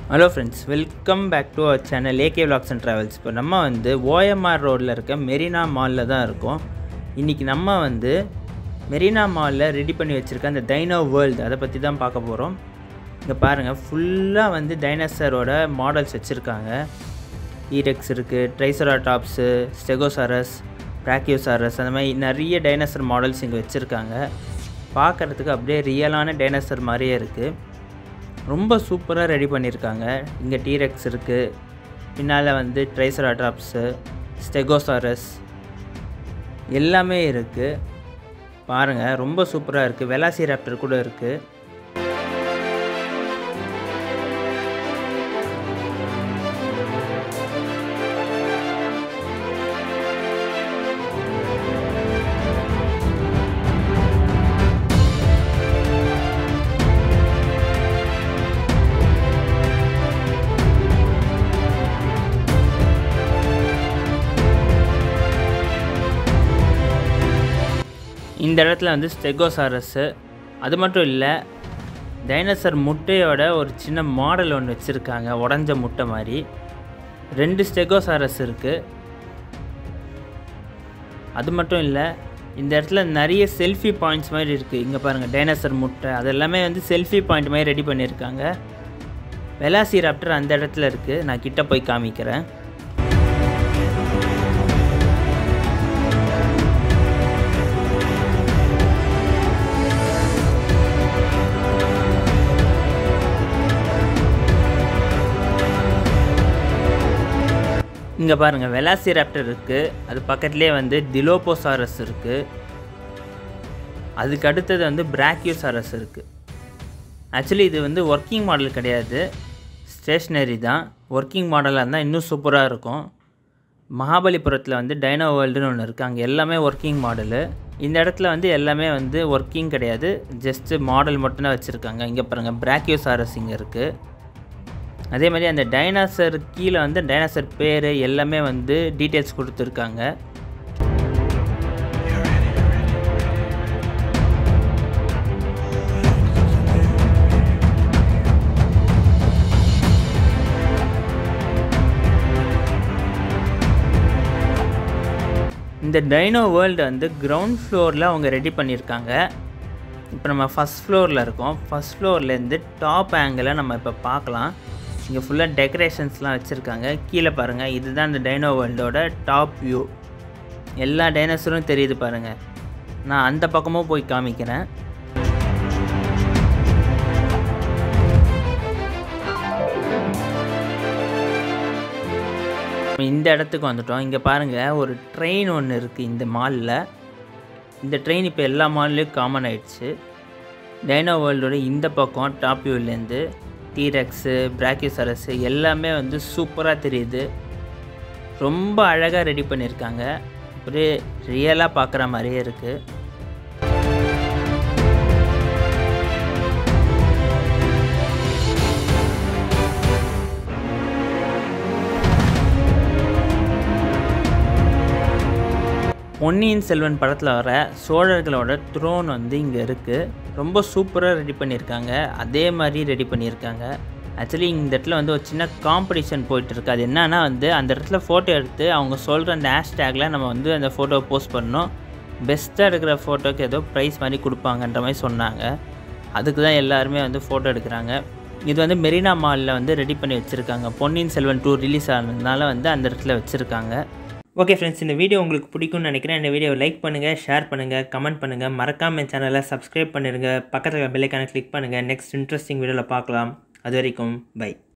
hello friends welcome back to our channel AK vlogs and travels இப்போ நம்ம வந்து OMR ரோட்டில் இருக்க மெரினா மாலில் தான் இருக்கோம் இன்றைக்கி நம்ம வந்து மெரினா மாலில் ரெடி பண்ணி வச்சுருக்க அந்த டைனோ வேர்ல்டு அதை பற்றி தான் பார்க்க போகிறோம் இங்கே பாருங்கள் ஃபுல்லாக வந்து டைனோசரோட மாடல்ஸ் வச்சுருக்காங்க ஈரெக்ஸ் இருக்குது ட்ரைசராடாப்ஸு ஸ்டெகோசாரஸ் பிராக்கியோசாரஸ் அந்த மாதிரி நிறைய டைனோசர் மாடல்ஸ் இங்கே வச்சுருக்காங்க பார்க்குறதுக்கு அப்படியே ரியலான டைனோசர் மாதிரியே இருக்குது ரொம்ப சூப்பராக ரெடி பண்ணியிருக்காங்க இங்கே டீரெக்ஸ் இருக்குது பின்னால் வந்து ட்ரைசராட்ராப்ஸு ஸ்டெகோசாரஸ் எல்லாமே இருக்குது பாருங்கள் ரொம்ப சூப்பராக இருக்குது வெலாசிராப்டர் கூட இருக்குது இந்த இடத்துல வந்து ஸ்டெகோசாரஸ்ஸு அது மட்டும் இல்லை டைனோசர் முட்டையோட ஒரு சின்ன மாடல் ஒன்று வச்சுருக்காங்க உடஞ்ச முட்டை மாதிரி ரெண்டு ஸ்டெகோசாரஸ் இருக்குது அது மட்டும் இல்லை இந்த இடத்துல நிறைய செல்ஃபி பாயிண்ட்ஸ் மாதிரி இருக்குது இங்கே பாருங்கள் டைனோசர் முட்டை அது எல்லாமே வந்து செல்ஃபி பாயிண்ட் மாதிரி ரெடி பண்ணியிருக்காங்க வெலாசிராப்டர் அந்த இடத்துல இருக்குது நான் கிட்ட போய் காமிக்கிறேன் இங்கே பாருங்கள் வெலாசிராப்டர் இருக்குது அது பக்கத்துலேயே வந்து டிலோபோசாரஸ் இருக்குது அதுக்கு அடுத்தது வந்து பிராக்கியோசாரஸ் இருக்குது ஆக்சுவலி இது வந்து ஒர்க்கிங் மாடல் கிடையாது ஸ்டேஷ்னரி தான் ஒர்க்கிங் மாடலாக இருந்தால் இன்னும் சூப்பராக இருக்கும் மகாபலிபுரத்தில் வந்து டைனோ வேர்ல்டுன்னு ஒன்று இருக்குது அங்கே எல்லாமே ஒர்க்கிங் மாடலு இந்த இடத்துல வந்து எல்லாமே வந்து ஒர்க்கிங் கிடையாது ஜஸ்ட்டு மாடல் மட்டும்தான் வச்சுருக்காங்க இங்கே பாருங்கள் பிராக்கியோசாரஸ் இங்கே இருக்குது அதே மாதிரி அந்த டைனாசர் கீழே வந்து டைனாசர் பேர் எல்லாமே வந்து டீட்டெயில்ஸ் கொடுத்துருக்காங்க இந்த டைனோ வேர்ல்டு வந்து கிரவுண்ட் ஃப்ளோரில் அவங்க ரெடி பண்ணியிருக்காங்க இப்போ நம்ம ஃபஸ்ட் ஃப்ளோரில் இருக்கோம் ஃபஸ்ட் ஃப்ளோர்லேருந்து டாப் ஆங்கிளில் நம்ம இப்போ பார்க்கலாம் இங்கே ஃபுல்லாக டெக்கரேஷன்ஸ்லாம் வச்சுருக்காங்க கீழே பாருங்கள் இதுதான் இந்த டைனோ வேர்ல்டோட டாப் வியூ எல்லா டைனோசரும் தெரியுது பாருங்கள் நான் அந்த பக்கமும் போய் காமிக்கிறேன் இந்த இடத்துக்கு வந்துட்டோம் இங்கே பாருங்கள் ஒரு ட்ரெயின் ஒன்று இருக்குது இந்த மாலில் இந்த ட்ரெயின் இப்போ எல்லா மால்லையும் காமன் ஆயிடுச்சு டைனோ வேர்ல்டோட இந்த பக்கம் டாப் வியூலேருந்து டீரெக்ஸு பிராக்கியோசரஸு எல்லாமே வந்து சூப்பராக தெரியுது ரொம்ப அழகாக ரெடி பண்ணியிருக்காங்க அப்படியே ரியலாக பார்க்குற மாதிரியே இருக்குது பொன்னியின் செல்வன் படத்தில் வர சோழர்களோட த்ரோன் வந்து இங்கே இருக்குது ரொம்ப சூப்பராக ரெடி பண்ணியிருக்காங்க அதே மாதிரி ரெடி பண்ணியிருக்காங்க ஆக்சுவலி இந்த இடத்துல வந்து ஒரு சின்ன காம்படிஷன் போயிட்டுருக்கு அது என்னன்னா வந்து அந்த இடத்துல ஃபோட்டோ எடுத்து அவங்க சொல்கிற அந்த ஹேஷ்டேக்கில் நம்ம வந்து அந்த ஃபோட்டோவை போஸ்ட் பண்ணோம் பெஸ்ட்டாக எடுக்கிற ஃபோட்டோக்கு ஏதோ ப்ரைஸ் மாதிரி கொடுப்பாங்கன்ற மாதிரி சொன்னாங்க அதுக்கு தான் எல்லாருமே வந்து ஃபோட்டோ எடுக்கிறாங்க இது வந்து மெரினா மாலில் வந்து ரெடி பண்ணி வச்சுருக்காங்க பொன்னியின் செல்வன் டூ ரிலீஸ் ஆனதுனால வந்து அந்த இடத்துல வச்சுருக்காங்க ஓகே ஃப்ரெண்ட்ஸ் இந்த வீடியோ உங்களுக்கு பிடிக்கும்னு நினைக்கிறேன் இந்த வீடியோவை லைக் பண்ணுங்கள் ஷேர் பண்ணுங்கள் கமெண்ட் பண்ணுங்கள் மறக்காமல் என் சேனலை சப்ஸ்கிரைப் பண்ணிடுங்க பக்கத்தில் பெல்லைக்கான கிளிக் பண்ணுங்கள் நெக்ஸ்ட் இன்ட்ரெஸ்டிங் வீடியோவில் பார்க்கலாம் அது வரைக்கும் பை